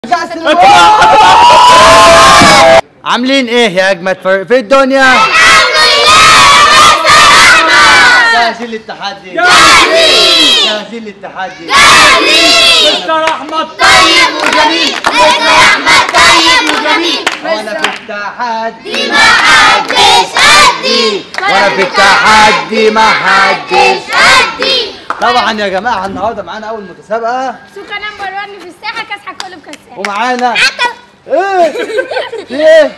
عاملين ايه يا اجمد فريق في الدنيا جاهزين للتحدي جاهزين للتحدي مستر احمد طيب وجميل مستر احمد طيب وجميل وانا في التحدي محدش قدي وانا في التحدي ما حدش قدي طبعا يا جماعه النهارده معانا اول متسابقه سوكا نمبر 1 في الساحه كاسحه كله بكاسات ومعانا ايه في ايه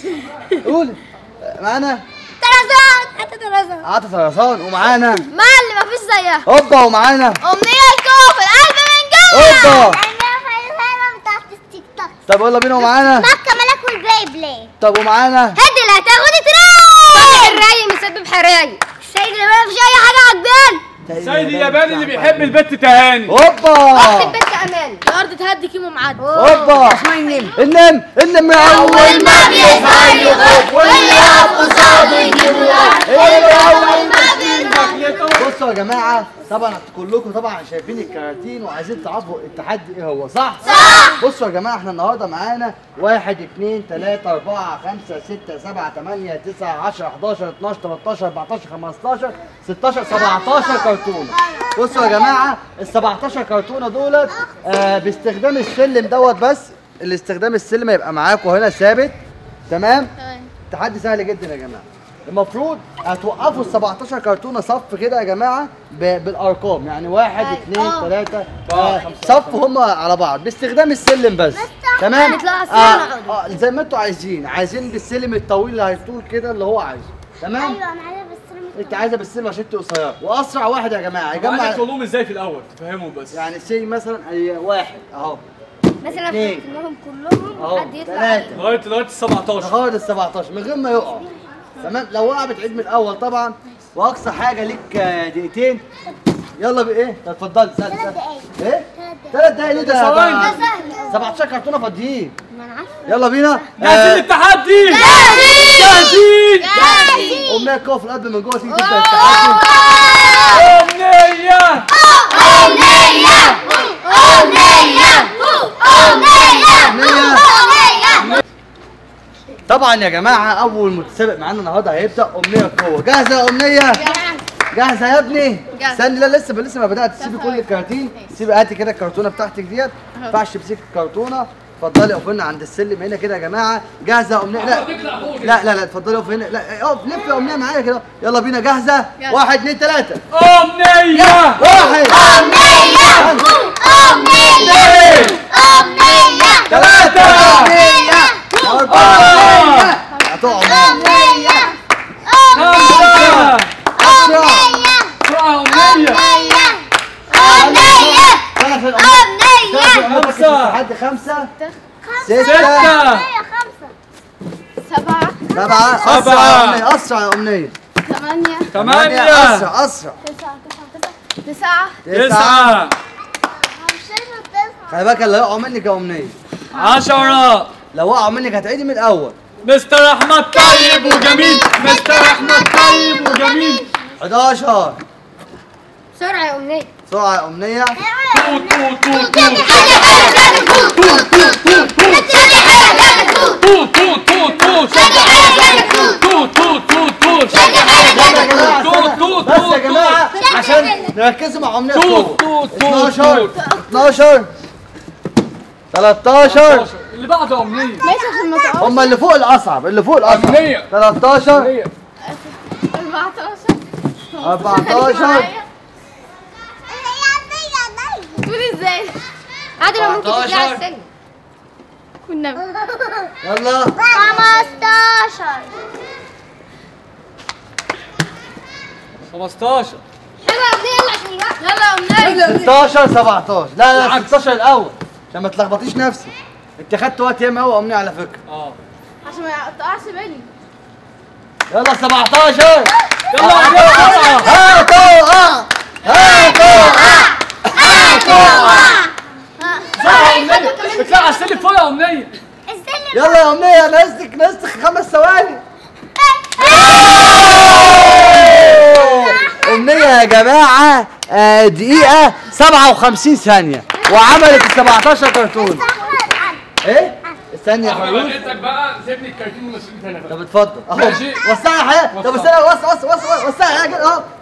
قولي معانا طرزان حتى طرزان عاطف طرزان ومعانا معلم مفيش زيها هوبا ومعانا امنيه الكوف القلب من جوه هوبا انا بتاعت التيك توك طب يلا بينا ومعانا مكة ملك والبلاي بلاي طب ومعانا هدي اللي هتاخدي تراي صالح الراي مسبب حراي السيد اللي ما فيش اي حاجه عجبان سيد الياباني اللي بيحب البت تهاني هوبا البنت امان الارض تهدي كيمو معدي هوبا النم النم من اول ما بيظهر يغض واللي يقف قصاده يجيب اول دخلته بصوا يا جماعه طبعا كلكم طبعا شايفين الكراتين وعايزين تعرفوا التحدي ايه هو صح؟ صح بصوا يا جماعه احنا النهارده معانا 1 2 3 4 5 6 7 8 9 10 11 12 13 14 15 16 17 كرتونه بصوا يا جماعه ال 17 كرتونه دولت آه باستخدام السلم دوت بس الاستخدام السلم هيبقى معاكم هنا ثابت تمام؟ تحدي سهل جدا يا جماعه المفروض هتوقفوا ال 17 كرتونه صف كده يا جماعه ب- بالارقام يعني واحد اثنين ثلاثه آه صف هم على بعض باستخدام السلم بس تمام نطلع على السلم آه آه زي ما انتوا عايزين عايزين بالسلم الطويل اللي هيطول كده اللي هو عايزه تمام ايوه انا عايزه بس انت عايزه بالسلم عشان انت قصيره واسرع واحد يا جماعه عايزك يجمع تقول لهم ازاي في الاول تفهمهم بس يعني سي مثلا أي واحد اهو مثلا اتنين. فتنهم كلهم اهو حد يطلع ثلاثه لغايه لغايه ال 17 لغايه ال 17 من غير ما يقع تمام لو وقع بتعيد من الاول طبعا واقصى حاجه ليك آه، دقيقتين يلا بايه طب اتفضل سهل ثلاث سهل دقايق ايه ثلاث دقايق ليه ده ثواني. ده سهل 17 كرتونه فاضيين ما انا عارفه يلا بينا جاهزين آه، للتحدي جاهزين امنيه الكوع في القلب من جوه تيجي تبدا التحدي امنيه أمنية أمنية أمنية. أمنية طبعا يا جماعه اول متسابق معانا النهارده هيبدا امنيه القوه جاهزه يا امنيه جاهزه يا ابني جاهزة. استني لا لسه لسه ما بدات تسيبي كل الكراتين سيبي هاتي كده الكرتونه بتاعتك ديت ما ينفعش تمسكي الكرتونه اتفضلي اقف لنا عند السلم هنا كده يا جماعه جاهزه يا امنيه لا لا لا لا اتفضلي اقف هنا لا اقف لف يا امنيه معايا كده يلا بينا جاهزه واحد اثنين ثلاثه امنيه واحد أمنية اثنين أمنية ثلاثه أمنية اربعه هتقعوا أمنية خمسه أمنية بسرعه امنيه أمنية ثلاثه أمنية خمسة. لحد خمسه سته سته خمسة سبعة سبعه اسرع سبعة. يا امنيه اسرع يا امنيه ثمانية ثمانيه اسرع اسرع تسعة تسعة تسعة تسعة تسعه مش شايفة التسعة خلي بالك اللي هيقعوا منك يا امنيه عشره لو وقعوا منك هتعيدي من الاول مستر احمد طيب وجميل مستر احمد طيب وجميل 11 بسرعة يا أمنية بسرعه يا امنيه تو تو تو تو تو تو تو تو شد حيلك تو تو تو تو شد يلا يا جماعه تو تو بس تو يا جماعه عشان نركزوا مع امنيه تو فوق تو تو 12 12 13 اللي بعده امنيه ماشي عشان ما تقعش هم اللي فوق الاصعب اللي فوق الاصعب أمنية. 13 امنيه 14 14 تقول ازاي؟ عادي لو ممكن تطلع 14. السلم كنا يلا خمستاشر 15 حلوة يا أمنية يلا عشان الوقت يلا يا أمنية 16 17 لا لا بالعكس. 16 الاول عشان ما تلخبطيش نفسك انت خدت وقت ياما قوي امنيه على فكره اه عشان ما تقعش بالي يلا 17 يلا هاتوا اه هاتوا اطلع على السلم فوق يا امنيه يلا يا امنيه نزلك نزلك خمس ثواني امنيه يا جماعه آه، دقيقه 57 ثانيه وعملت ال 17 كرتون ايه استني يا فيروز حضرتك بقى سيبني الكرتين المسؤول هنا بقى طب اتفضل اهو ماشي. وسعي يا حياه طب وسع. استنى وسع وسع وسع وسع يا كده اهو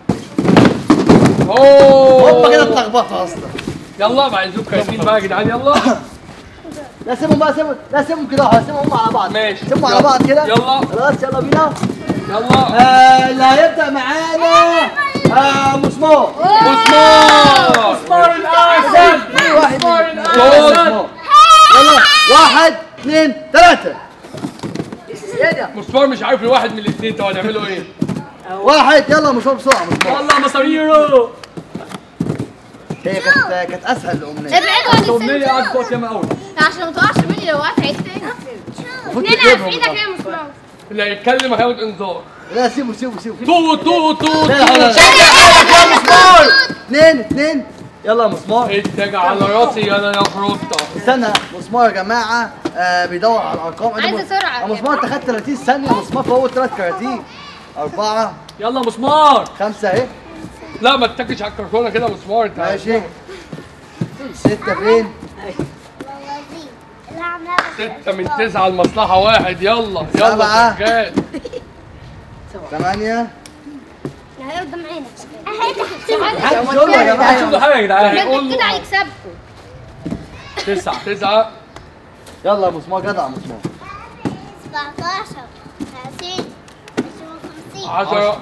اوه هوبا كده اتلخبطوا اصلا يلا بقى عايزين كرتين بقى يا جدعان يلا لا سيبهم بقى سيبهم لا سيبهم كده اهو سيبهم هم على بعض ماشي. سيبهم على يلا. بعض كده يلا. خلاص يلا بينا يلا آه اللي هيبدا معانا آه مسمار مسمار مسمار الاسد في واحد مسمار اتنين. الاسد مسمار. يلا واحد اثنين ثلاثة مسمار مش عارف الواحد من الاثنين طب هنعملوا ايه واحد يلا مسمار بسرعة مسمار والله مصاريره هي كانت كانت اسهل الامنية ابعدوا عن امنيه قعدت فوق ياما قوي عشان ما تقعش مني لو وقعت عيد تاني المفروض اتنين على تجيبهم ايدك بقى. يا مسمار اللي هيتكلم هياخد انذار لا سيبه سيبه سيبه تو تو تو لا لا لا تو يا مسمار اثنين اثنين يلا يا مسمار اتجع على راسي انا يا فروتا استنى مسمار يا جماعة آه بيدور على الأرقام عايزة أنت- سرعة. يا مسمار أنت خدت 30 ثانية مسمار في أول ثلاث كراتين أربعة يلا مسمار خمسة أهي لا ما تتكش على الكرتونه كده مسمار انت ماشي ستة فين؟ ستة من تسعة المصلحة واحد يلا سبعة. يلا شغال ثمانية هي قدام عينك محدش يقول له يا شوفوا جماعة حاجه يا جدعان هيقول كده له هيكسبكم تسعه تسعة يلا يا مسمار جدع مسمار 17 30 50 عشرة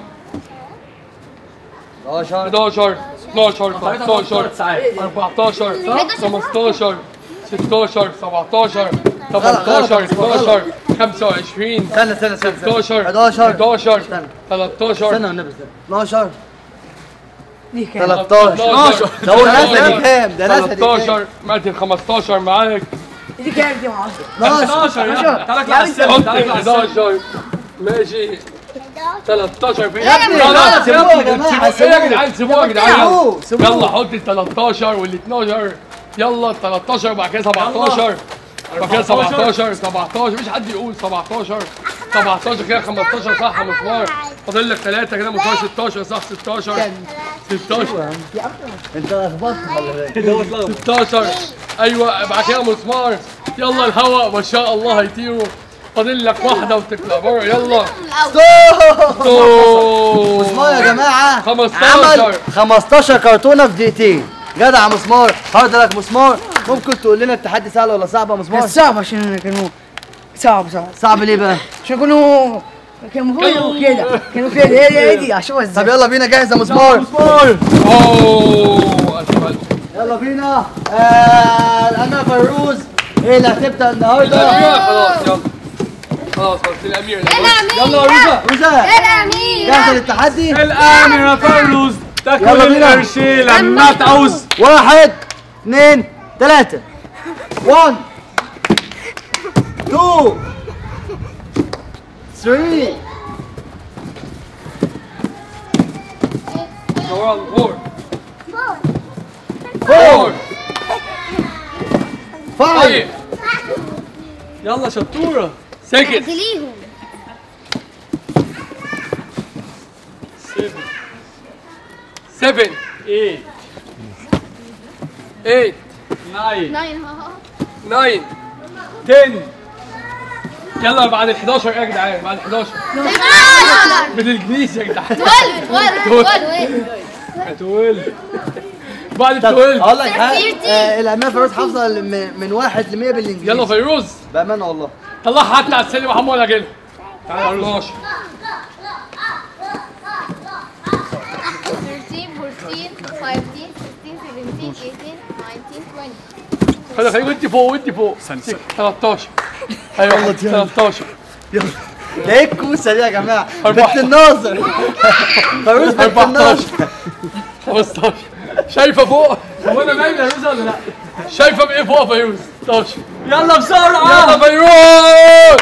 11 11 12 13 ساعات 14 15 16 17 18 12 25 استنى استنى استنى 16 11 11 استنى 13 استنى والنبي استنى 12 دي كام 13 12 ده هو ناسا دي كام؟ ده ناسا دي كام؟ 13 ماتن 15 معاك دي كام دي معاك 12 11 تعالى على السلم حط تعالى على السلم 11 ماشي 13 في يا ابني لا سيبوه يا جماعة ايه يا جدعان سيبوه يا جدعان سيبوه سيبوه يلا حط ال 13 وال 12 يلا ال 13 وبعد كده 17 بعد كده 17 17 مفيش حد يقول 17 17 كده 15 صح مسمار فاضل لك 3 كده مسمار 16 صح 16 16 انت لخبطت خلي بالك 16 ايوه بعد كده مسمار يلا الهواء ما شاء الله هيطيروا فاضل لك واحده وتطلع بره يلا ستوب أوه. مسمار يا جماعة 15. عمل 15 كرتونة في دقيقتين جدع يا مسمار هارد لك مسمار ممكن تقول لنا التحدي سهل ولا صعب يا مسمار؟ كان صعب عشان كانوا صعب صعب صعب ليه بقى؟ عشان كانوا كانوا فوق كده كانوا كده هي هي دي اشوفها طب ازاي يلا بينا جاهز يا مسمار اوه اسفل يلا بينا آه الأميرة فيروز ايه اللي هتبدأ النهارده؟ الامير خلاص يلا خلاص خلاص الامير الأمير. يلا يا روزا روزا الامير جاهزة للتحدي؟ الان يا فيروز تاكل يلا بينا. القرش لما تعوز واحد اثنين ثلاثة 1 2 3 دوران فور 4 فور 5 فايف يلا شطوره سكت ليهم سفن ايه ايت ناين ناين ها ها ناين 10 يلا بعد ال 11 يا جدعان بعد ال 11 12 بالانجليزي يا جدعان 12 12 12 بعد ال طب 12 اقول لك حاجه ترتيب. آه الامانه فيروز حافظه من من واحد ل 100 بالانجليزي يلا فيروز بامانه والله طلعها حتى على السلم يا محمد ولا جيلها تعالى على 12 13 14 15 16 17 18 19 20 خلي خلي وانت فوق وانت فوق 13 ايوه 13 يلا ده ايه الكوسه دي يا جماعه أربعة. بنت الناظر فيروز بنت 14 الناظر 15 شايفه فوق هو انا باين يا روزا ولا لا شايفه بايه فوق يا فيروز 16 يلا بسرعه يلا فيروز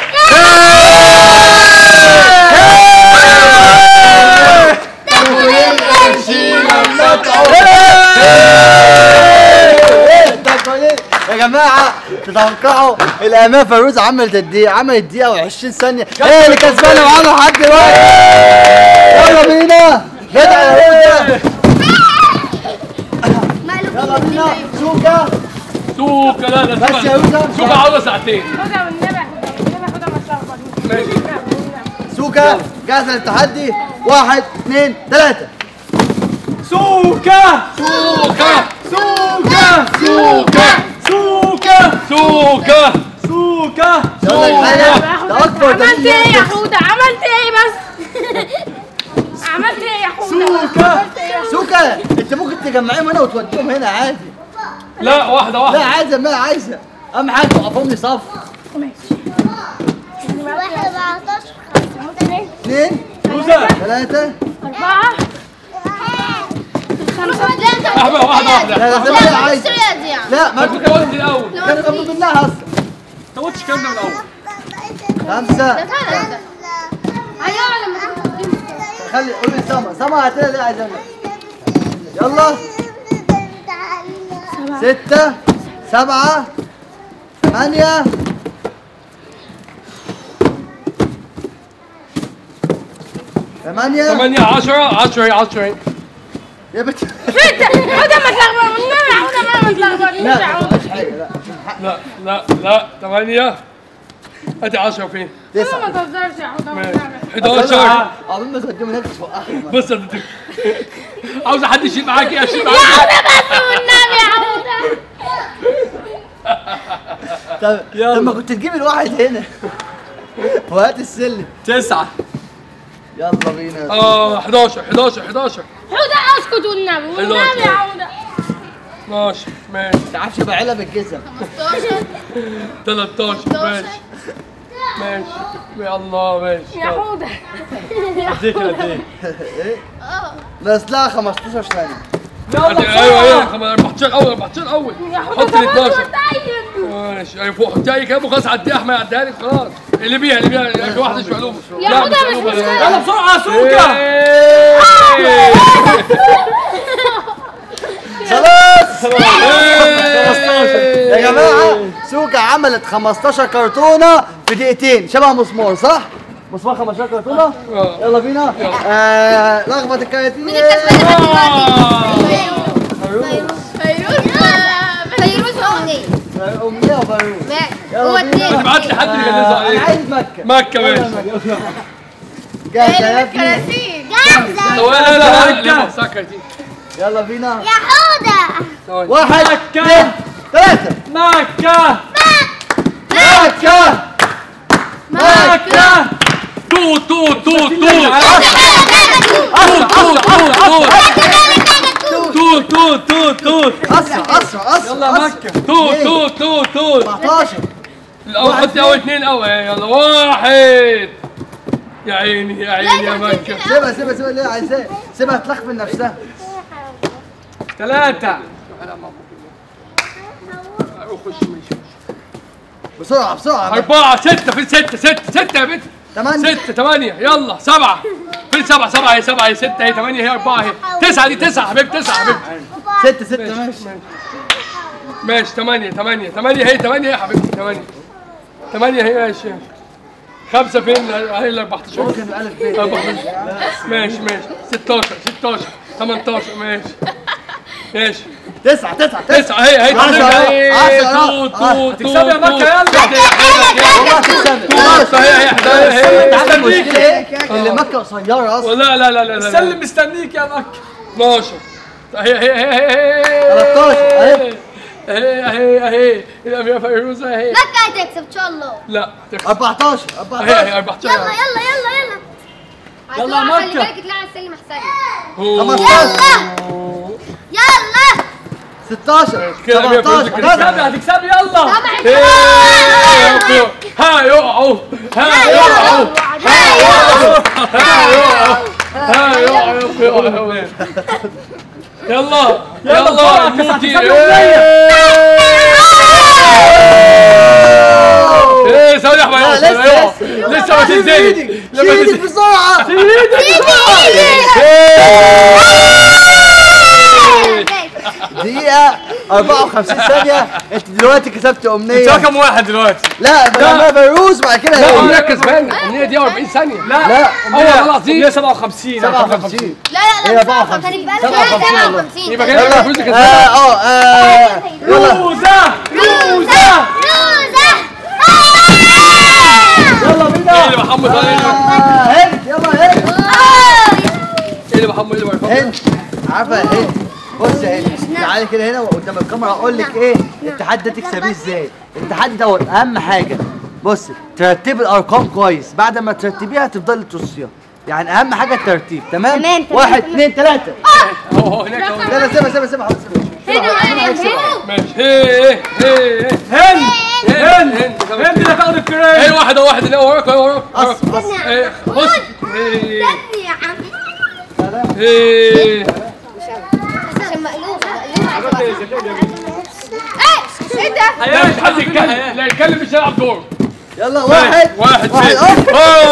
إيه ده كويس. يا جماعه تتوقعوا الامانه فيروز عملت قد ايه؟ عملت دقيقه و20 ثانيه هي اللي كسبانه معانا لحد دلوقتي يلا بينا جدع يا روزا يلا بينا شوكا سوكا لا لا بس يا يوسف. سوكا عاوزه ساعتين خدها والنبي والنبي خدها ما تلخبطنيش ماشي سوكا جاهزه للتحدي واحد اثنين ثلاثه سوكا سوكا سوكا سوكا سوكا سوكا سوكا يلا يا جماعه ده اكبر عملت دليل ايه يا إنك حوده عملت ايه بس عملت ايه يا حوده سوكا عملت ايه يا سوكا انت ممكن تجمعيهم هنا وتوديهم هنا عادي لا واحده لا واحده عادي زي ما هي عايزه اهم حاجه توقفهم لي صف واحد 14 اثنين سوزا ثلاثه أربعة خمسة واحده واحده واحده لا لا زي ما هي عايزه لا ما ما كنت قلت الاول كان قبل منها هسه ما قلتش الكلام ده من الاول خمسه ايوه لما تقول خلي قولي سما سما هاتلها ليه عايزه يلا ستة سبعة ثمانية ثمانية 8 10 10 10 يا بنت حوده ما تلخبط والنبي حوده ما تلخبطنيش لا يا ما حوده فيهاش حاجة لا عشان حق لا لا لا 8 ادي 10 فين ما تسعة تهزرش يا حوده ماشي والنبي 11 عقبال ما توديهم هناك توقعهم بص يا دكتور. عاوز حد يشيل معاكي اشيل معاكي والنبي يا حوده طب طب ما كنت تجيب الواحد هنا وهات السلم تسعة يلا بينا اه 11 11 11 حوده اسكت والنبي والنبي يا حوده 12 ماشي ما تعرفش بقى علب الجزم 13 ماشي ماشي يا الله ماشي يا حوده اديك قد ايه ايه؟ ناقص لها 15 ثانية يلا أدي- ايوه ايوه بسرعة 14 اول 14 اول يا حط حوده ال طب 12 طيب ماشي ايوه فوق حطي اي كلام وخلاص عديها احمد عديها لك خلاص اللي بيها اللي بيها يا أخي واحده مش معلومه يا لا، حوده مش معلومة. مشكله يلا بسرعة سوكا إيه. خلاص إيه. يا جماعة سوكا عملت 15 كرتونة في دقيقتين شبه مسمار صح؟ مسمار 15 كرتونة؟ آه. يلا بينا آه لخبط الكراتين مين الكسبان لحد دلوقتي؟ فيروز فيروز وأمنية أمنية وفاروق ماشي يلا هو بينا. اتنين ابعت لي حد اللي يغلسها أنا عليك عايز مكة مكة ماشي جاهزة يا ابني؟ جاهزة هو لا لا لا لا سكرتي يلا بينا يا حودة ثواني واحد اثنين ثلاثة مكة مكة مكة توت توت توت توت أسرع توت توت توت توت أسرع أسرع أسرع يلا أسرع. مكة توت توت توت توت 14 الاول حطي اول اثنين الاول يلا واحد يا عيني يا عيني يا مكة سيبها سيبها سيبها اللي هي عايزاه سيبها تلخبط نفسها ثلاثة خش ماشي بسرعة بسرعة أربعة ستة في ستة ستة ستة يا بنت ثمانية ستة ثمانية يلا سبعة في سبعة سبعة هي سبعة هي ستة هي ثمانية هي أربعة هي تسعة دي تسعة حبيبي تسعة حبيبي ستة ستة ماشي ماشي ثمانية ثمانية ثمانية هي ثمانية هي حبيبتي ثمانية ثمانية هي ماشي خمسة فين هي ال 14 ممكن الألف ب 14 ماشي ماشي 16 16 18 ماشي ماشي تسعة تسعة تسعة تسعة هي هي عشرة، هي عشرة، تو عشرة. تو تو هتكسب يا مكة، يلا. والله تكسب تو هي هي هي انت عارف هي المشكلة ايه؟ اللي مكة قصيرة أصلا لا لا لا لا لا سلم مستنيك يا مكة 12 هي هي هي هي 13 اهي اهي اهي اهي الاميره فيروزه اهي مكة هتكسب ان شاء الله لا تكسب 14 اهي اهي 14 14 يلا يلا يلا يلا يلا هتقع، خلي مكة. بالك تلاقي على السلم احسن 15 يلا 16 كده يا فوزي 17 كده. هتكسبي هتكسبي يلا إيه، ها يقعوا ها يقعوا ها يقعوا ها يقعوا ها يقعوا يقعوا يلا يلا بسرعة، كاس موتي هتكسبي ايه ايه ثواني يا احمد لا، لسه، يقعوا. لسه. لسه ما شيل تنزلي ايدك لما شيل ايدك تنزلي بسرعة إيه. دقيقة 54 ثانية انت دلوقتي كسبت امنية انت رقم واحد دلوقتي لا ده فيروز بعد كده لا هي. امنيه كسبانه امنيه دي 40 ثانيه لا لا والله العظيم 157 57 لا هي لا 54 خلي بالك 57 والله. 57 يبقى يلا كده فلوس اه كسبانه اه آه، يلا روزة روزة روزة يلا بينا ايه اللي محمد ايه اللي- آه، هند يلا هند ايه اللي محمد اللي محمد هند عارفه يا هند بص يا هند تعالي كده هنا قدام الكاميرا اقول لك ايه التحدي ده تكسبيه ازاي التحدي دوت اهم حاجه بص ترتبي الارقام كويس بعد ما ترتبيها تفضلي ترصيها يعني اهم حاجه الترتيب تمام تمام، تمام، واحد تمام. اثنين ثلاثه اهو هناك اهو سيبها سيبها سيبها سيبها حاضر، سيبها ماشي هي هي هند هند هند هند هند اللي هتاخد ايه الكريم واحد اهو واحد اللي هو وراك اهو وراك أص أص ايه بص ايه يا عم ايه عشان مقلوب مقلوب ايه ده؟ لا مش حد يتكلم لا يتكلم مش هيلعب دور يلا واحد واحد واحد فين أوف.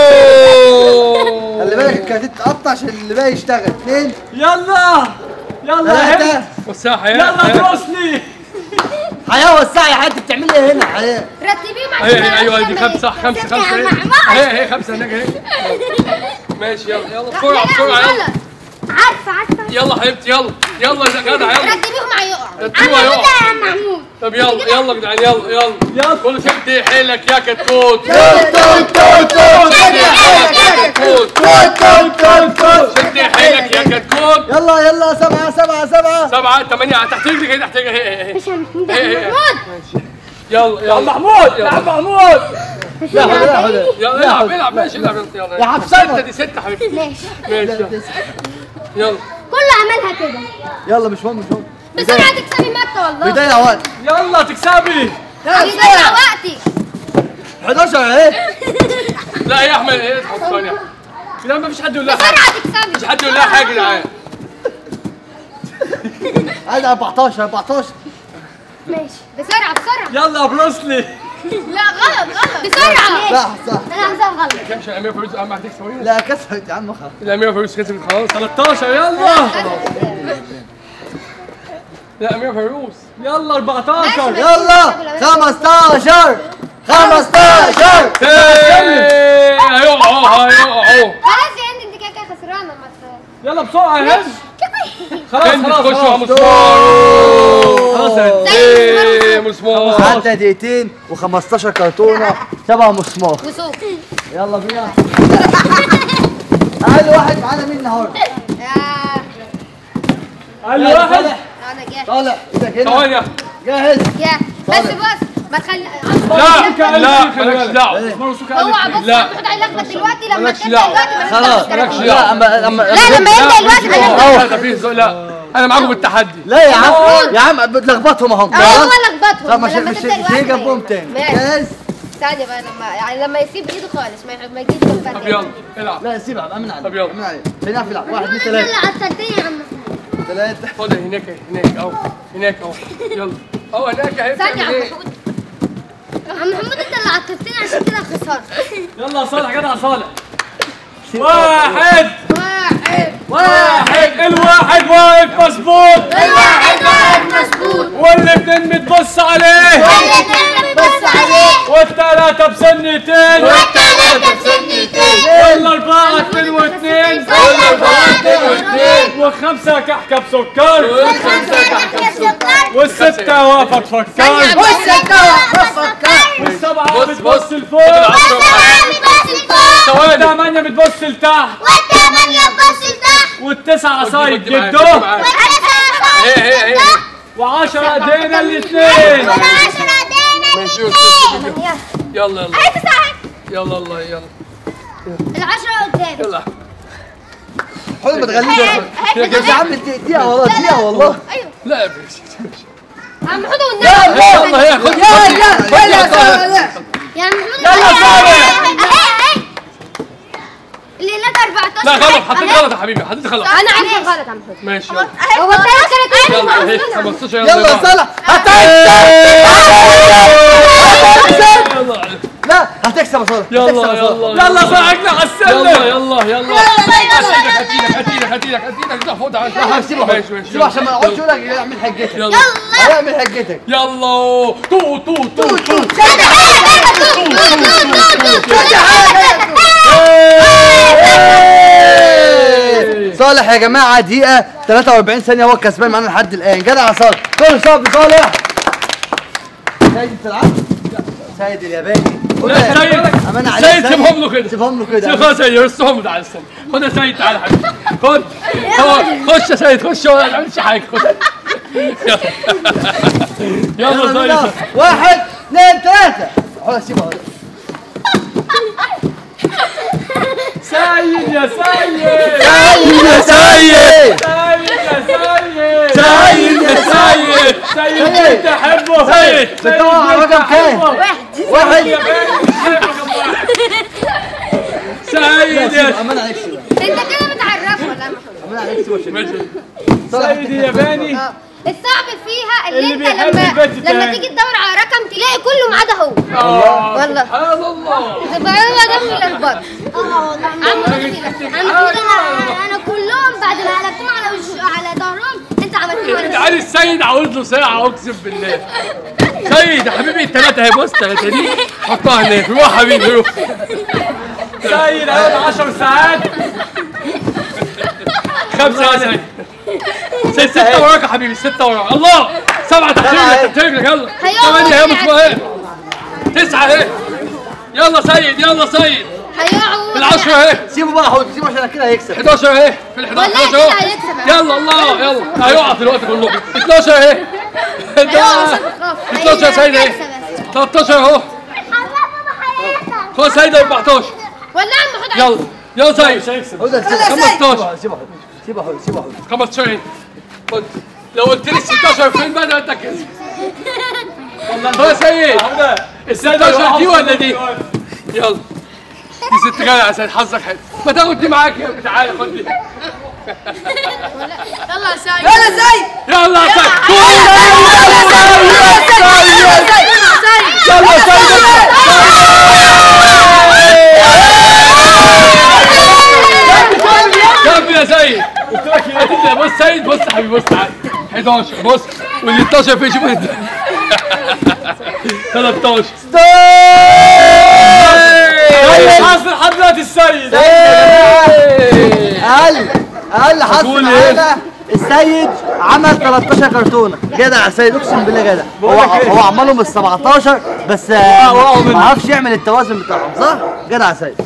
اوه خلي بالك الكارتين تقطع عشان اللي باقي يشتغل اثنين يلا يلا هند ثلاثة بص يا حياة يلا حياة. تروسلي حياة وسعي يا حياة بتعملي ايه هنا حياة رتبيهم عشان ايه ايوه دي خمسة خمسة خمسة يا ايه محمود. ايه ايه خمسة هناك اهي ماشي يلا يلا بسرعة بسرعة يلا عارفة عارفة يلا حبيبتي يلا يلا يا جدع يلا رتبيهم هيقعوا رتبوا يا يا محمود طب يلا يلا يا جدعان يلا يلا يلا كل شد حيلك يا كتكوت توت توت توت توت شد حيلك يا كتكوت توت توت توت شد حيلك يا كتكوت يلا يلا سبعة سبعة سبعة سبعة ثمانية تحت رجلك اهي تحت رجلك اهي اهي اهي اهي محمود يلا يلا محمود يا عم محمود لا حول لا حول يلا العب العب ماشي العب انت يلا يا حبسنة. ستة دي ستة حبيبتي ماشي ماشي يلا. يلا كله عملها كده يلا مش مهم مش مهم بسرعة تكسبي مكة والله بيضيع وقت يلا تكسبي بيضيع وقتي 11 اهي لا يا احمد ايه تحط ثانية لا ما فيش حد يقول لها حاجة بسرعة تكسبي مش حد يقول لها حاجة يا جدعان عايز 14 14 ماشي بسرعة بسرعة يلا بروسلي لا غلط غلط بسرعة لا صح انا عايزاها غلط كمش الامير فلوس اهم هتكسب وين لا كسرت يا عم خلاص الامير فلوس كسبت خلاص 13 يلا لا امير فلوس يلا 14 يلا 15 15 ايه هيقعوا هيقعوا خلاص يا هند انت كده كده خسرانة ما ت- يلا بسرعة يا هند خلاص هند خلاص تخش مع خلاص مسمار خلاص يا هند. ايه مسمار عدى دقيقتين و15 كرتونة شبه مسمار وسوق يلا بينا اقل واحد معانا مين النهارده؟ يا قال يلا واحد صالح انا جاهز طالع ايدك هنا ثواني جاهز يا بس بص ما تخلي لا لا مالكش دعوة اسمه سوكا هو ألف بص لا. محمود هيلخبط دلوقتي لما مالكش تبدا دعوة. دلوقتي ما خلاص تبدأش مالكش تلخبط. دعوة. لا اما اما لا لما يبدا دلوقتي ما أوه. لا في ذوق- لا انا معاكم بالتحدي لا يا عم يا عم بتلخبطهم اهم اه هو لخبطهم طب مش لما مش تبدا مش دلوقتي جنبهم ما- تاني ماشي جاهز؟ ثانية بقى لما يعني لما يسيب ايده خالص ما ما يجيش جنب طب يلا العب لا سيبها امن عليك طب يلا. امن عليك خلينا نعرف يلعب واحد اثنين يلا ثلاثة على التلتين يا عم ثلاثة خد هناك هناك اهو هناك اهو يلا اهو هناك اهي ثانية يا بتعمل عم ايه؟ محمود عم محمود انت اللي على التلتين عشان كده خسرت يلا يا صالح جدع صالح واحد واحد واحد الواحد واقف مظبوط الواحد واحد مظبوط والاثنين بتبص عليه والاتنين بتبص عليه والثلاثة بسنتين والتلاتة بسنتين والأربعة اتنين واثنين والأربعة اتنين واثنين والخمسة كحكة بسكر والخمسة كحكة سكر والستة واقفة تفكر والسبعة بص بتبص بص لفوق والسبعة بتبص لفوق ثواني والثمانية بتبص لتحت والثمانية بتبص لتحت والتسعة صايد ودي معايا، جده ودي معايا. والتسعة هي هي هي وعشرة ايدينا الاثنين والعشرة دينا ماشي يلا يلا يلا هاي تسعة يلا الله يلا العشرة قدام يلا حلو ما تغليش يا يا عم دقيقة والله دقيقة والله لا يا باشا عم محمود والنبي يلا هي خد يا يا يا يا محمود يلا صالح اللي هناك 14 لا غلط حطيت غلط يا حبيبي حطيت غلط انا عارفه غلط يا محمود ماشي يلا هو الثلاث كانت يلا اهي 15 يلا يلا يا يلا. صالح هتكسب يلا لا هتكسب يا صالح يلا هتكسب يا صالح. يلا يلا صالح اجلع على يلا السلم يلا يلا هات ايدك هات ايدك هات ايدك ايدك هات ايدك تحفظها لا سيبه ماشي ماشي سيبه عشان ما اقعدش يقول لك اعمل حجتك يلا اعمل حجتك يلا تو تو تو تو صالح يا جماعه دقيقه 43 ثانيه هو الكسبان معانا لحد الان جدع يا صالح كل صف صالح سيد بتلعب سيد الياباني لا سيد امان عليك سيد سيبهم له كده سيبهم له كده سيب خلاص يا سيد رصهم تعالى استنى خد يا سيد تعالى يا حبيبي خد خد خش يا سيد خش هو ما تعملش حاجه خد يلا يلا يلا يا بينا. سيد واحد اثنين ثلاثة خلاص سيبها اهو. سيد يا سيد سيد يا سيد سيد يا سيد سيد يا سيد سيد سيد. انت تحبه سيد. بتدور على رقم كام؟ واحد سيد يا امان عليك سيبها انت كده بتعرفه ولا ما امان عليك سيبها شيل. ماشي سيد ياباني اه الصعب فيها اللي, اللي انت بيحب لما البت لما تاني. تيجي تدور على رقم تلاقي كله ما عدا هو آه، والله. سبحان الله تبقى هو ده من البر اه والله عم محمود انا انا كلهم بعد ما قلبتهم على وش على ظهرهم انت عملتهم على تعالي السيد عاوز له ساعة اقسم بالله سيد يا حبيبي التلاتة اهي بص تلاتة دي حطها هناك روح يا حبيبي روح سيد هيقعد 10 ساعات خمسة يا سيد سيد ستة وراك يا حبيبي ستة وراك الله سبعة تحت رجلك تحت رجلك يلا هيقعد ثمانية اهي يعني. مطلوب اهي تسعة اهي يلا سيد يلا سيد هيقعوا العشرة اهي سيبه بقى حوض سيبه عشان كده هيكسب 11 اهي في ال 11 والله 11 كده اهو هيكسب. يلا الله يلا هيقع في الوقت كله 12 اهي هيقعوا عشان تخاف 12 يا سيد اهي 13 اهو خد سيد 14 ولا عم خد يلا يلا سيد مش هيكسب هو ده سيبه 15 سيبه حوض سيبه حوض سيبه حوض 15 اهي خد لو قلت لي 16 فين بقى ده انت كسب خد يا سيد هو السيد 16 دي ولا دي؟ يلا دي ست جدع يا سيد حظك حلو ما تاخد دي معاك يا ابني تعالى خد دي يلا يا سيد يلا زي يلا يا سيد يلا سيد كمل يا سيد قلت لك ايه بص سيد بص يا حبيبي بص تعالى 11 بص وال 12 في شوف 13 حظ لحد دلوقتي السيد اقل اقل حظ هتقول إيه؟ معانا السيد عمل 13 كرتونه جدع يا سيد اقسم بالله جدع هو بقول لك إيه؟ هو عملهم ال 17 بس آه، ما عرفش يعمل التوازن بتاعهم صح؟ جدع يا سيد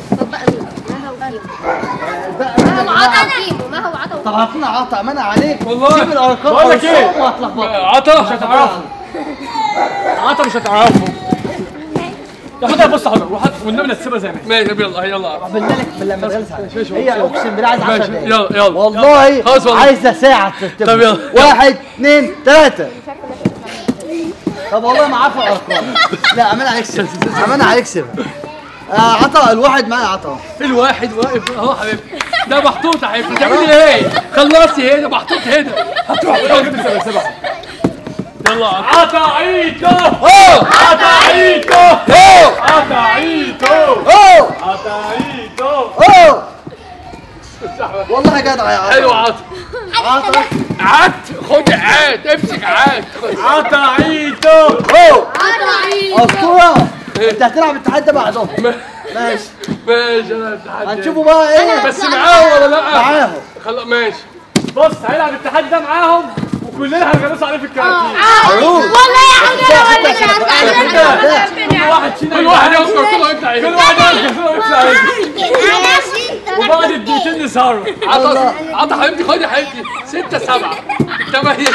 ما هو عطا قيمه ما هو عطا طب هاتنا عطا امانه عليك والله. سيب الارقام بقول لك إيه؟ أرقام وهتلخبطك. عطا مش هتعرفه عطا مش هتعرفه ياخدها بص حضر وحط والنبي لا تسيبها زي ما هي ماشي يلا يلا بالله لك بالله ما تغلس هي اقسم بالله عايزه 10 ماشي دقايق يلا يلا والله خلاص والله. عايزه ساعه ترتبها طب يلا. واحد اثنين ثلاثه طب والله ما عارفه الارقام لا امانه عليك سيبها امانه عليك سيبها آه عطا الواحد معايا عطا الواحد واقف اهو حبيبي ده محطوط يا حبيبي تعملي ايه؟ خلصتي هنا محطوط هنا هتروح سيبها سيبها يلا عطا عيدو اوه عطا عيدو اوه عطا عيدو اوه عطا عيدو اوه والله جدع يا حلو عطا عطا عطا عاد خد عاد امسك عاد خد. عطا عيدو اوه عطا عيد اسطوره انت هتلعب التحدي ده بعدهم ماشي ماشي انا التحدي هنشوفوا بقى ايه بس معاهم ولا لا؟ معاهم خلاص ماشي بص هيلعب التحدي ده معاهم وكلنا هنغلس عليه في الكراتين عروض والله يا حبيبي انا ولا كل واحد فينا كل واحد يذكر كله يطلع كل يجري واحد يذكر كله يطلع يجري وبعد الدقيقتين نسهروا عطا عطا حبيبتي خد يا حبيبتي ستة سبعة ثمانية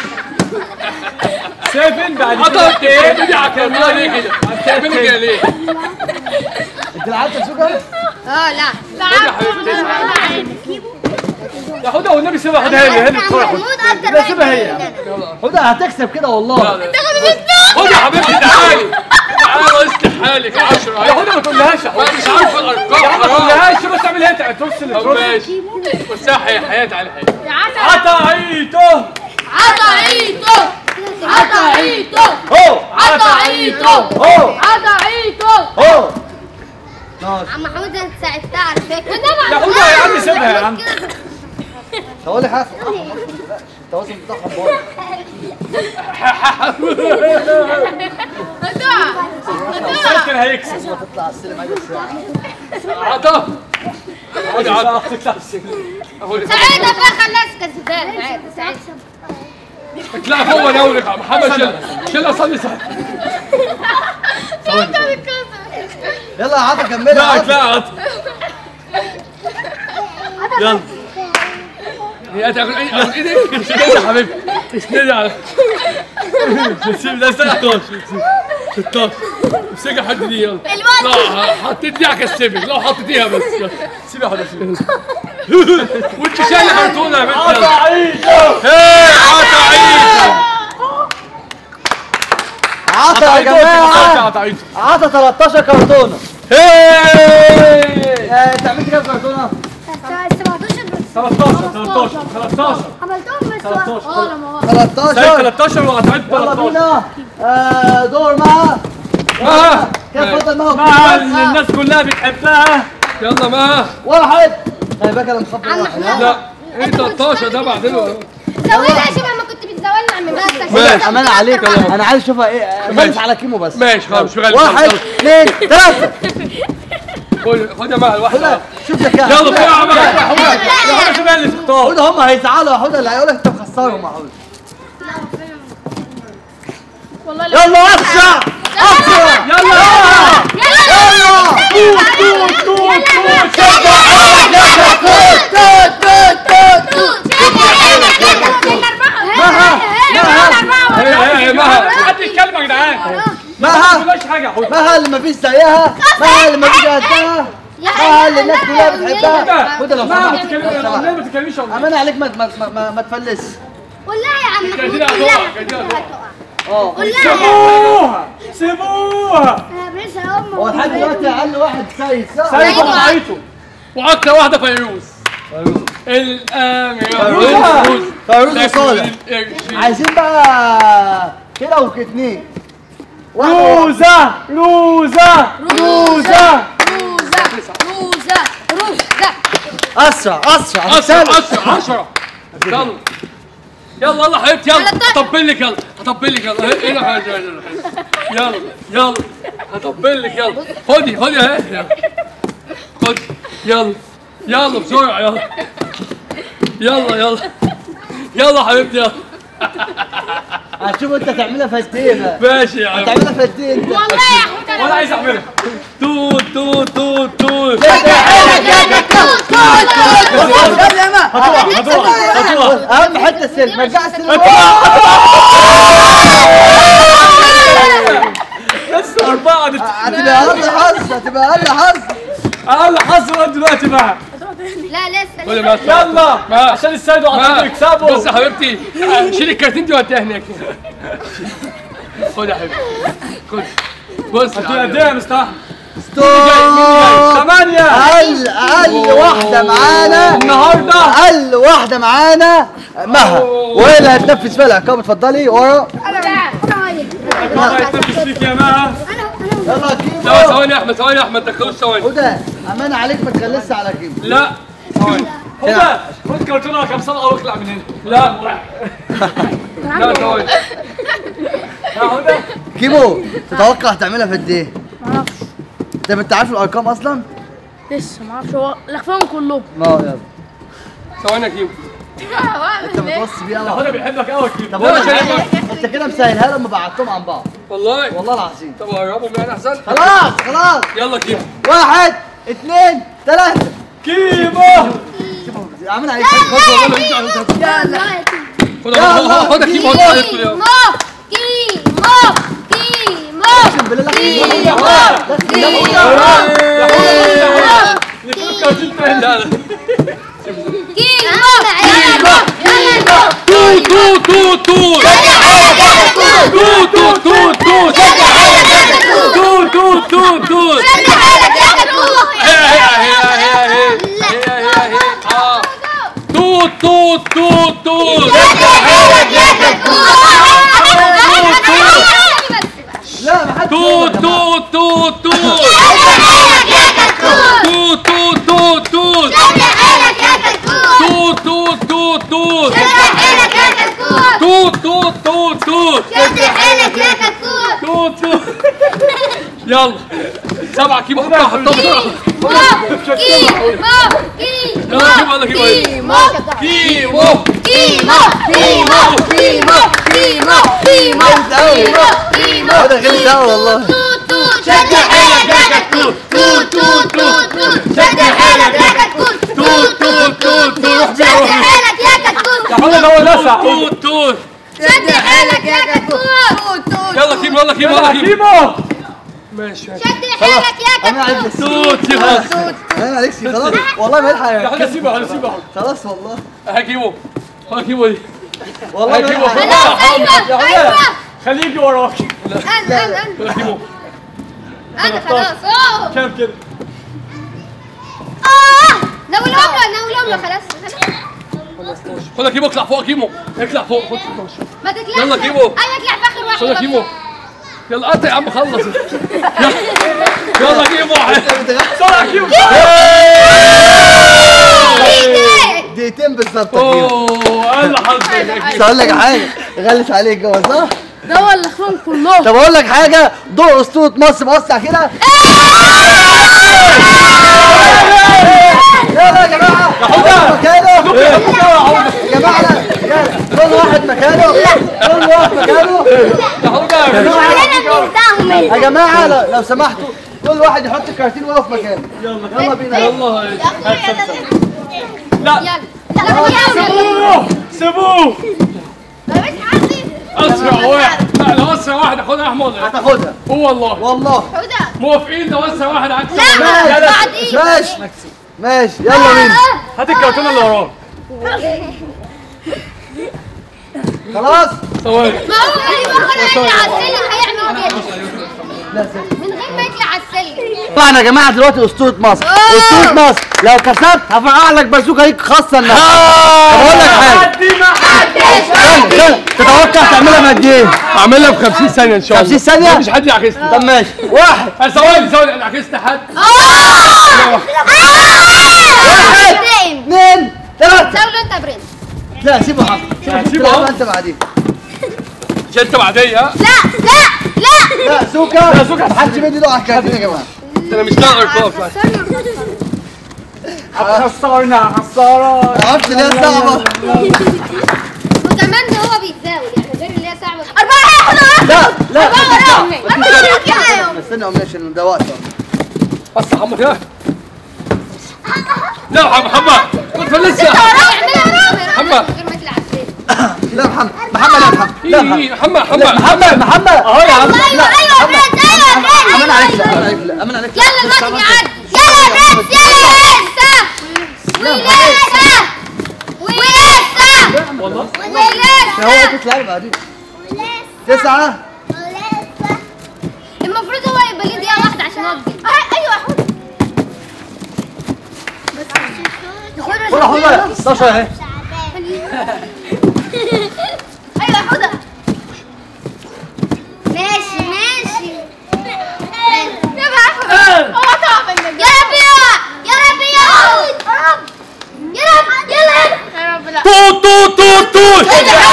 سيفن بعد عطا انت الدقيقتين بتعملي على كلامها ليه كده؟ بتعملي كده ليه؟ انت لعبت سوكر اه لا خد يا حبيبتي ياخدها والنبي سيبها خدها هي هي اللي تدخل محمود اكتر لا سيبها هي هدى هتكسب كده والله خد يا حبيبتي تعالي تعالي اصلح حالك 10 ياخدها ما تقولهاش يا ما مش عارفه الارقام ما حرام تقولهاش بس تعمل هي ترص اللي طب ترص ماشي بس هي حياتي على حياتي عطا عيدو عطا عيدو عطا عيدو هو عطا عيدو هو عطا عيدو هو عم محمود انت ساعدتها على فكره ياخدها يا عم سيبها يا عم هقول لك حاجه التواصل بتاعهم باظ كان هيكسب تطلع على السلم عايز الساعه عطا خد يا عطا تطلع السلم خد ساعتها بقى خلاص كسبان عادي ساعتها اطلع فوق انا اقول لك محمد شيل شيل صلي صلي يلا يا عطا كملها لا عطا. اطلع عطا يلا هي تاخد ايه اخد ايدك اسندي يا حبيبي اسندي على سيب ده 16 16 امسكها حد دي يلا الوقت. لا حطيت دي هكسبك لو حطيتيها بس يلا سيبها حد سيبها وانت شايل حرتونه يا بنت يلا عيشة ايه عطا عيد عطا يا جماعه عطا عيد عطا 13 كرتونه ايه آه، انت عملت كام كرتونه؟ 17 بس 13 13 13 عملتهم بس 13. اه لما هو 13 13 وهتعد يلا 13 بينا آه، دور مع ما كيف فضل معه مع اللي الناس كلها بتحبها يلا ما واحد خلي بالك انا مخبي واحد ها؟ لا ايه 13 ده بعدين زودها شبه ما كنت بتزودنا عم بس ماشي. امانه عليك انا عايز اشوفها ايه غلس على كيمو بس ماشي خلاص مش غالي واحد اثنين ثلاثه خد خد يا مال واحده حوده شوف ذكاء يلا بسرعه بقى يا شباب اللي تختار حوده هم هيزعلوا يا حوده اللي هيقول لك انت مخسرهم يا حوده والله لا يلا اسرع اسرع يلا يلا توت توت توت توت توت توت مها هي هي مها حد يتكلم يا جدعان ما مها تقولش حاجه يا حوده مها اللي مفيش زيها مها اللي مفيش قدها مها اللي الناس كلها بتحبها حوده لو ما ما سمحت تتكلمش لو سمحت. ليه ما تتكلميش يا امانه عليك ما ما ما, ما, ما تفلس قول لها يا عم كده محمود، قول هتقع، لها كده هتقع. اه قول لها سيبوها سيبوها انا بس هم هو لحد دلوقتي اقل واحد سيد صح؟ سايبه قطعيته واكتر واحده فيروز الامير فيروز. فيروز وصالح عايزين بقى كده وكتنين واحدة روزة روزة روزة روزة روزة روزة اسرع اسرع اسرع هتتسلق. اسرع 10 يلا يلا يلا حبيبتي يلا 13. هطبل لك يلا هطبل لك يلا هنا حاجه يلا يلا هطبل لك يلا خدي خدي اهي يلا. خدي يلا يلا بسرعه يلا يلا يلا يلا حبيبتي يلا هتشوف انت تعملها في قد ايه بقى ماشي يا عم هتعملها في قد ايه انت والله يا حوده ولا عايز اعملها توت توت توت توت قبل يا ما هتقع هتقع اهم حته السلم رجع السلم لسه أربعة دي هتبقى اقل حظ هتبقى اقل حظ أقل حظ لغاية دلوقتي بقى لا لسه خدي بس يلا ما- عشان السيد وعطيته بس يكسبوا يا حبيبتي شيل الكارتين دي وديها هناك خد يا حبيبي خد بص يا هتقول قد حبيبي. ايه يا مستر ستوب ثمانية اقل اقل واحده معانا النهارده اقل واحده معانا مها وهي اللي هتنفذ فيها العقاب اتفضلي ورا ما يتنفس فيك يا مها يلا لا كيمو ثواني يا احمد ثواني يا احمد دخلوش ثواني هدى امان عليك ما تخلصش على كيمو لا ثواني خد خد كرتونة كم صلقة واخلع من هنا لا لا ثواني يا هدى كيمو تتوقع هتعملها في قد ايه؟ معرفش انت انت عارف الارقام اصلا؟ لسه معرفش هو لخفهم كلهم اه يلا ثواني يا كيمو انت بتوصي بيها يا أوي. هدى بيحبك قوي كده طب اقول لك حاجة، انت كده مسهلها لما بعتهم عن بعض والله والله العظيم طب قربهم يعني احسن خلاص خلاص يلا كيمو واحد اثنين ثلاثة كيمو عامل عليك خطوة والله انت خد يلا. خد خد يا كيمو خد عليك كل يوم كيمو كيمو كيمو اقسم بالله لا كيمو نفوت كرتون تاني لا لا كيمو توت توت توت توت توت توت توت توت توت توت توت توت هي هي هي هي هي هي هي اه توت توت توت توت لا ما حدش توت توت توت توت توت توت توت توت توت توت توت توت توت يلا سبعة كيمو حطها حطها بسرعة كيمو يلا كيمو يلا كيمو كيمو كيمو كيمو كيمو كيمو كيمو كيمو كيمو هذا غلس قوي والله توت توت شد حيلك يا كتكوت توت توت توت توت شد حيلك يا كتكوت توت توت توت توت شد حيلك يا كتكوت يا حوده هو لسع توت توت شد حيلك يا كتكوت يلا كيمو يلا كيمو يلا كيمو كيمو ماشي ماشي شد حيلك يا انا عليك كتكوت توت يا خلاص انا عليك خلاص والله ما يا يلحق حوده سيبها حوده سيبها خلاص والله ها كيمو ها كيمو دي والله ما كيمو. يلحق خلاص ايوه ايوه خليه يجي وراك انا انا يلا كيمو انا خلاص اوه كام كده اه ناولهم له ناولهم له خلاص خلاص. خدها كيمو اطلع فوق كيمو اطلع فوق خد خد. ما تطلعش يلا كيمو. ايوه اطلع في اخر واحد خدها كيمو يلا قطع يا عم خلص يلا يلا كيمو بسرعه كيمو دقيقتين بالظبط يا كيمو. اوه اقل حظ بس اقول لك حاجه غلس عليك جوه صح؟ ده هو اللي اخوهم كلهم طب اقول لك حاجه دور اسطوره مصر موسع كده يلا يا جماعه يا مكانه يا جماعه يلا كل واحد مكانه كل واحد مكانه يا حوده يا جماعه لو- لو سمحتوا كل واحد يحط الكراتين وهو في مكانه يلا يلا بينا يلا لا سيبوه سيبوه اسرع واحد لا لو اسرع واحد اخدها يا احمد هتاخدها هو والله والله موافقين لو اسرع واحد عكس ماشي ماشي ماشي يلا بينا هات الكرتون اللي وراك ثواني خلاص ما هو اللي يطلع على السلم هيعمل كده من غير ما يطلع على السلم طبعا يا جماعه دلوقتي اسطوره مصر اسطوره مصر لو كسبت هفرقع لك بازوكا ليك خاصه النهارده طب اقول لك حاجه دي ما حدش استنى استنى تتوقع تعملها بقد ايه؟ اعملها ب 50 ثانيه ان شاء الله 50 ثانية؟ مفيش حد يعكسني طب ماشي واحد آه، ثواني ثواني انا عكست حد اثنين ثلاثة ساولو انت برنس لا سيبه حق سيبه سيبه تلعب حق. انت بعدين مش انت بعديه ها لا لا لا لا سوكا لا سوكا محدش بيدي له على الكارتين يا جماعة انا مش لاقي ارقام خسرنا خسارة عرفت اللي هي صعبة وكمان ده هو بيتزاول يعني غير اللي هي صعبة أربعة هياخدوا لا لا وراهم أربعة هياخدوا استنى قوم عشان ده وقت بس يا محمد يا لا يا محمد كنت لسه محمد. غير ما يطلع على السلم لا محمد محمد لا محمد لا محمد إيه، محمد لا محمد محمد محمد اهو يا عم أيوه أيوه برنس أيوه امان برنس عليك لا امان عليك لا امان عليك يلا الماتش بيعدي يلا برنس يلا ولسه ولسه والله هو ولسه تطلع بعدين تسعة المفروض هو يبقى ليه دقيقة واحدة عشان هو كبير أيوه حوده ولا حوضة 16 اهي ايوه يا حوده ماشي ماشي يا بعفو هو تعب يا ربيع يا ربيع يا رب يلا يا رب لا توت توت توت توت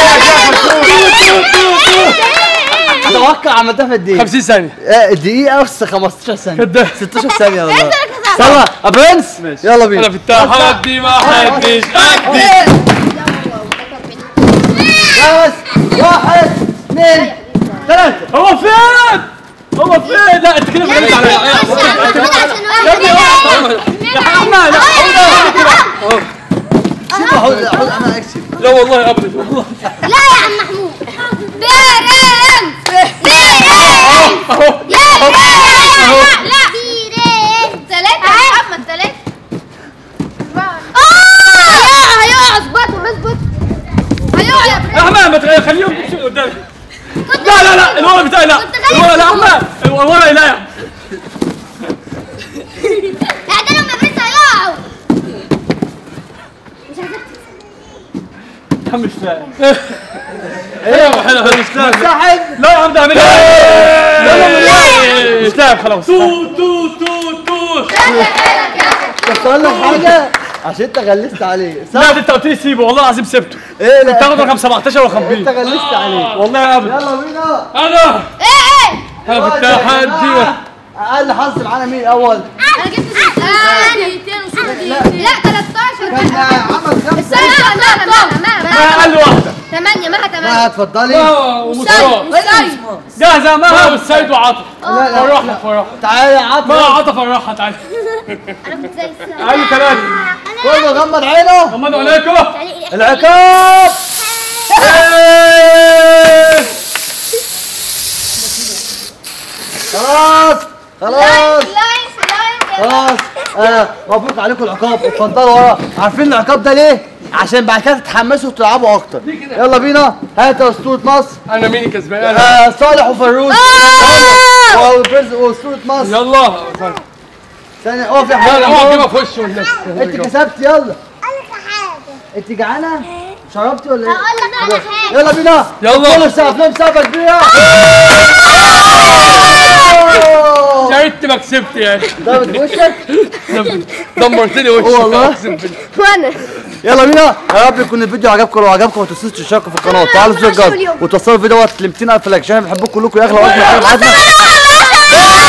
اتوقع عملتها في قد ايه؟ 50 ثانيه آه، دقيقة بس 15 ثانية كده 16 ثانية والله انت اللي كسبت. يلا يا برنس يلا بينا انا في التحدي ما حدش قدي بس واحد اثنين ثلاثة هو فين؟ هو فين؟ لا انت كده بتغلط عليا يا ابني يا حماد لا سيبه حوض حوض انا اكسب لا والله ابدا والله لا يا عم محمود بيرن بيرن اهو يا بيرن لا بيرن ثلاثة يا محمد ثلاثة اه هيقع اظبطه اظبط هيقع يا يا برنس حماد ما تغير خليهم يمشوا قدامي لا لا لا الورا بتاعي لا كنت غالب. الورا لا حماد الورا لا يا لا ده لما برنس هيقعوا مش هتبقى عم مش فاهم ايوه حلو حلو ساحب لا يا عم ده اعملها مش لاعب خلاص تو تو تو تو بس اقول لك حاجة عشان انت غلست عليه لا صح؟ ده انت قلت لي سيبه والله العظيم سبته ايه لا تاخد رقم 17 ولا انت 50 غلست عليه والله يا ابني يلا بينا انا ايه ايه انا في التحدي اقل حظ معانا مين الاول انا جبت دقيقتين وصوت دقيقتين لا 13 كان عمل خمسه لا لا لا لا ما اقل واحده 8 معاها 8 لا اتفضلي ما ومصطفى جاهزه ما ما والسيد وعاطف لا لا فرحنا فرحنا تعالى يا ما عطل عاطف فرحها تعالى انا كنت زي السنة اي ثلاثه كله غمض عينه غمضوا عليكم العقاب إيه. خلاص خلاص لايف لايف خلاص آه مبروك عليكم العقاب اتفضلوا ورا عارفين العقاب ده ليه؟ عشان بعد كده تتحمسوا وتلعبوا اكتر يلا بينا هات يا اسطوره مصر انا مين كسبان انا آه صالح وفروز وبرز- واسطوره مصر يلا ثانية اقف يا لا لا اوعى تجيبها حبيبي في وشه والناس انت كسبت يلا انت جعانة؟ شربتي ولا ايه؟ هقول لك على حاجة يلا بينا يلا. كله سقف لهم سقفة كبيرة يا ريت ما كسبت يا اخي ضربت في وشك دمرتني وشك والله. أقسم بالله. وانا يلا بينا يا رب يكون الفيديو عجبكم لو عجبكم ما تنسوش تشتركوا في القناه وتفعلوا زر الجرس وتوصلوا الفيديو دوت ل 200000 لايك عشان بنحبكم كلكم يا اغلى واجمل حاجه في حياتنا